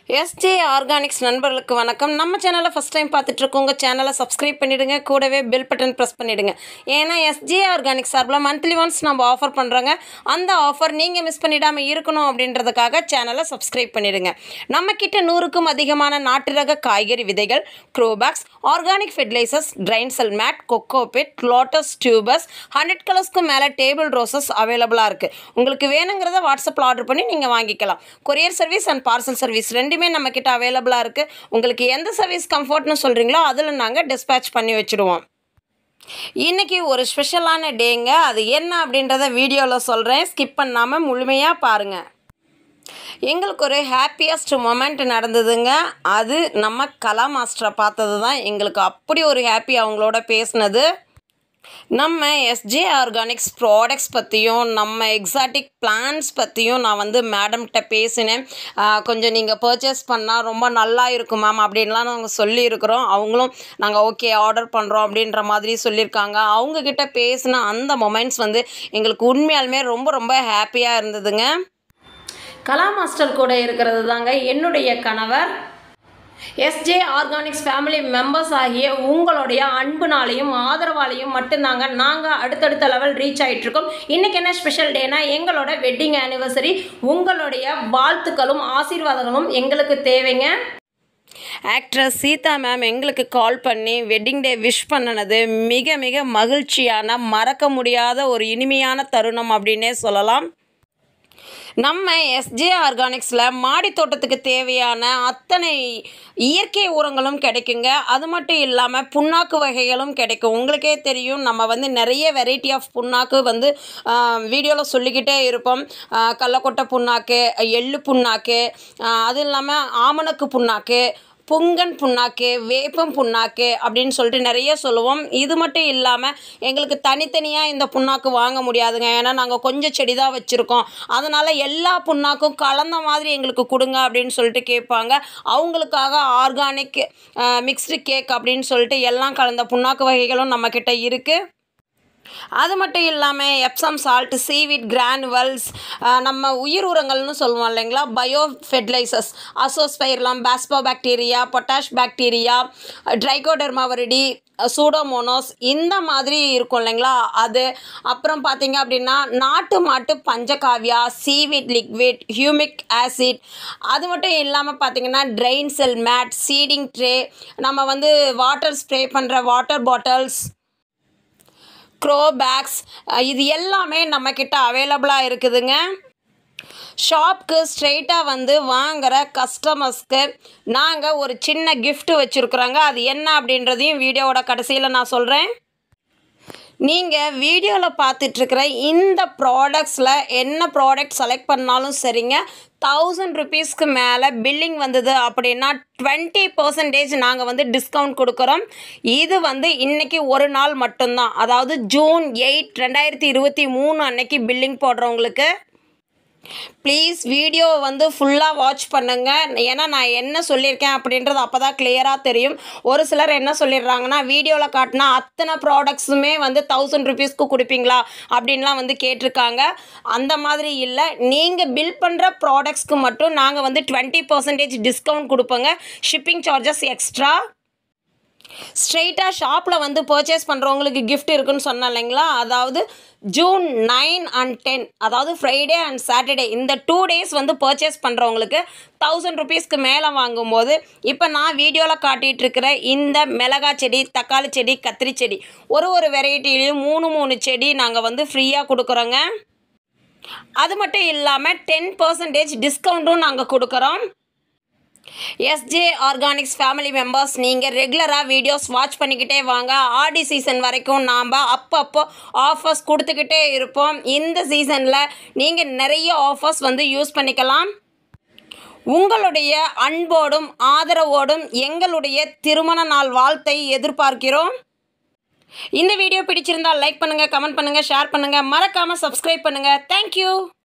SJ organics நண்பர்களுக்கு வணக்கம் நம்ம சேனலை ஃபஸ்ட் டைம் பார்த்துட்டு இருக்கோங்க சேனலை சப்ஸ்கிரைப் பண்ணிவிடுங்க கூடவே பெல் பட்டன் ப்ரெஸ் பண்ணிவிடுங்க ஏன்னா எஸ்ஜே ஆர்கானிக் சார்பில் மந்த்லி ஒன்ஸ் நம்ம ஆஃபர் பண்ணுறோங்க அந்த ஆஃபர் நீங்கள் மிஸ் பண்ணிடாமல் இருக்கணும் அப்படின்றதுக்காக சேனலை சப்ஸ்கிரைப் பண்ணிவிடுங்க நம்மக்கிட்ட நூறுக்கும் அதிகமான நாட்டு ரக காய்கறி விதைகள் grow bags organic fertilizers drain cell mat cocopeat lotus tubers hundred கலர்ஸ்க்கு மேலே டேபிள் ரோசஸ் அவைலபிளாக இருக்குது உங்களுக்கு வேணுங்கிறத வாட்ஸ்அப்பில் ஆர்டர் பண்ணி நீங்கள் வாங்கிக்கலாம் courier service and parcel service ரெண்டுமே நம்மக்கிட்ட அவைலபிளாக இருக்குது உங்களுக்கு எந்த சர்வீஸ் கம்ஃபர்ட்னு சொல்கிறீங்களோ அதில் நாங்கள் டிஸ்பேச் பண்ணி வச்சுடுவோம் இன்றைக்கி ஒரு ஸ்பெஷலான டேங்க அது என்ன அப்படின்றத வீடியோவில் சொல்கிறேன் ஸ்கிப் பண்ணாமல் முழுமையாக பாருங்கள் எங்களுக்கு ஒரு ஹாப்பியஸ்ட் மொமெண்ட் நடந்ததுங்க அது நம்ம கலா மாஸ்டரை பார்த்தது தான் எங்களுக்கு அப்படி ஒரு ஹாப்பி அவங்களோட பேசினது நம்ம எஸ்ஜே ஆர்கானிக்ஸ் ப்ராடக்ட்ஸ் பற்றியும் நம்ம எக்ஸாட்டிக் பிளான்ஸ் பற்றியும் நான் வந்து மேடம்கிட்ட பேசினேன் ஆஹ் கொஞ்சம் நீங்கள் பர்ச்சேஸ் பண்ணால் ரொம்ப நல்லா இருக்கும் மேம் அப்படின்லாம் நாங்கள் சொல்லியிருக்கிறோம் அவங்களும் நாங்கள் ஓகே ஆர்டர் பண்ணுறோம் அப்படின்ற மாதிரி சொல்லியிருக்காங்க அவங்கக்கிட்ட பேசின அந்த மொமெண்ட்ஸ் வந்து எங்களுக்கு உண்மையாலுமே ரொம்ப ரொம்ப ஹாப்பியாக இருந்ததுங்க கலா மாஸ்டர் கூட இருக்கிறது தாங்க என்னுடைய கணவர் எஸ்ஜே ஆர்கானிக்ஸ் ஃபேமிலி மெம்பர்ஸ் ஆகிய உங்களுடைய அன்புனாலையும் ஆதரவாலையும் மட்டும்தாங்க நாங்கள் அடுத்தடுத்த லெவல் ரீச் ஆகிட்டு இருக்கோம் இன்றைக்கி என்ன ஸ்பெஷல் டேனா எங்களோட வெட்டிங் ஆனிவர்சரி உங்களுடைய வாழ்த்துக்களும் ஆசீர்வாதங்களும் எங்களுக்கு தேவைங்க ஆக்ட்ரஸ் சீதா மேம் எங்களுக்கு கால் பண்ணி வெட்டிங் டே விஷ் பண்ணினது மிக மிக மகிழ்ச்சியான மறக்க முடியாத ஒரு இனிமையான தருணம் அப்படின்னே சொல்லலாம் நம்ம எஸ்ஜே ஆர்கானிக்ஸில் மாடி தோட்டத்துக்கு தேவையான அத்தனை இயற்கை உரங்களும் கிடைக்குங்க அது மட்டும் இல்லாமல் புண்ணாக்கு வகைகளும் கிடைக்கும் உங்களுக்கே தெரியும் நம்ம வந்து நிறைய வெரைட்டி ஆஃப் புண்ணாக்கு வந்து வீடியோவில் சொல்லிக்கிட்டே இருப்போம் ஆஹ் கடலக்கொட்டை புண்ணாக்கு எள்ளு புண்ணாக்கு ஆஹ் அது இல்லாமல் ஆமணக்கு புண்ணாக்கு புங்கன் புண்ணாக்கு வேப்பம் புண்ணாக்கு அப்படின்னு சொல்லிட்டு நிறைய சொல்லுவோம் இது மட்டும் இல்லாமல் எங்களுக்கு தனித்தனியாக இந்த புண்ணாக்கு வாங்க முடியாதுங்க ஏன்னா நாங்கள் கொஞ்சம் செடி தான் வச்சுருக்கோம் அதனால் எல்லா புண்ணாக்கும் கலந்த மாதிரி எங்களுக்கு கொடுங்க அப்படின்னு சொல்லிட்டு கேட்பாங்க அவங்களுக்காக ஆர்கானிக் மிக்ஸ்டு கேக் அப்படின்னு சொல்லிட்டு எல்லாம் கலந்த புண்ணாக்கு வகைகளும் நம்மக்கிட்ட இருக்குது அது மட்டும் இல்லாமல் எப்சம் சால்ட் சீவிட் கிரானுவல்ஸ் நம்ம உயிர் உரங்கள்னு சொல்லுவோம் இல்லைங்களா bio fertilizers azospirillum phospho bacteria potash bacteria trichoderma viride pseudomonas இந்த மாதிரி இருக்கும் இல்லைங்களா அது அப்புறம் பார்த்தீங்க அப்படின்னா நாட்டு மாட்டு panchagavya seaweed liquid humic acid அது மட்டும் இல்லாமல் பார்த்தீங்கன்னா drain cell mat seeding tray நம்ம வந்து வாட்டர் ஸ்ப்ரே பண்ணுற வாட்டர் பாட்டில்ஸ் க்ரோ பேக்ஸ் இது எல்லாமே நம்மக்கிட்ட அவைலபிளாக இருக்குதுங்க ஷாப்க்கு ஸ்ட்ரெயிட்டாக வந்து வாங்குகிற கஸ்டமர்ஸ்க்கு நாங்கள் ஒரு சின்ன gift வச்சுருக்குறோங்க அது என்ன அப்படின்றதையும் வீடியோவோட கடைசியில் நான் சொல்கிறேன் நீங்கள் வீடியோவில் பார்த்துட்ருக்கிற இந்த ப்ராடக்ட்ஸில் என்ன ப்ராடக்ட் செலக்ட் பண்ணாலும் சரிங்க தௌசண்ட் ருபீஸ்க்கு மேலே பில்லிங் வந்தது அப்படின்னா டுவெண்ட்டி பர்சன்டேஜ் நாங்கள் வந்து டிஸ்கவுண்ட் கொடுக்குறோம் இது வந்து இன்றைக்கி ஒரு நாள் மட்டும்தான் அதாவது ஜூன் எயிட் ரெண்டாயிரத்தி இருபத்தி மூணு அன்னைக்கு பில்லிங் போடுறவங்களுக்கு ப்ளீஸ் வீடியோ வந்து ஃபுல்லாக வாட்ச் பண்ணுங்க ஏன்னா நான் என்ன சொல்லியிருக்கேன் அப்படின்றது அப்போ தான் கிளியராக தெரியும் ஒரு சிலர் என்ன சொல்லிடுறாங்கன்னா வீடியோவில் காட்டினா அத்தனை ப்ராடக்ட்ஸுமே வந்து தௌசண்ட் ருபீஸ்க்கு கொடுப்பீங்களா அப்படின்லாம் வந்து கேட்டிருக்காங்க அந்த மாதிரி இல்லை நீங்கள் பில் பண்ணுற ப்ராடக்ட்ஸ்க்கு மட்டும் நாங்கள் வந்து டுவெண்ட்டி பர்சன்டேஜ் டிஸ்கவுண்ட் கொடுப்போங்க ஷிப்பிங் சார்ஜஸ் எக்ஸ்ட்ரா ஸ்ட்ரெயிட்டாக ஷாப்பில் வந்து பர்ச்சேஸ் பண்ணுறவங்களுக்கு gift இருக்குன்னு சொன்னேன் இல்லைங்களா அதாவது ஜூன் நைன் அண்ட் டென் அதாவது ஃப்ரைடே அண்ட் சாட்டர்டே இந்த டூ டேஸ் வந்து பர்ச்சேஸ் பண்ணுறவங்களுக்கு தௌசண்ட் ருபீஸ்க்கு மேலே வாங்கும்போது இப்போ நான் வீடியோவில் காட்டிகிட்டு இருக்கிற இந்த மிளகா செடி தக்காளி செடி கத்திரி செடி ஒரு ஒரு வெரைட்டிலையும் மூணு மூணு செடி நாங்கள் வந்து ஃப்ரீயாக கொடுக்குறோங்க அது மட்டும் இல்லாமல் டென் பர்சன்டேஜ் டிஸ்கவுண்ட்டும் நாங்கள் கொடுக்குறோம் எஸ்ஜே ஆர்கானிக்ஸ் ஃபேமிலி மெம்பர்ஸ் நீங்கள் ரெகுலராக வீடியோஸ் வாட்ச் பண்ணிக்கிட்டே வாங்க ஆடி சீசன் வரைக்கும் நாம் அப்பப்போ ஆஃபர்ஸ் கொடுத்துக்கிட்டே இருப்போம் இந்த சீசனில் நீங்கள் நிறைய ஆஃபர்ஸ் வந்து யூஸ் பண்ணிக்கலாம் உங்களுடைய அன்போடும் ஆதரவோடும் எங்களுடைய திருமண நாள் வாழ்த்தை எதிர்பார்க்கிறோம் இந்த வீடியோ பிடிச்சிருந்தால் லைக் பண்ணுங்கள் கமெண்ட் பண்ணுங்கள் ஷேர் பண்ணுங்கள் மறக்காமல் சப்ஸ்கிரைப் பண்ணுங்கள் தேங்க்யூ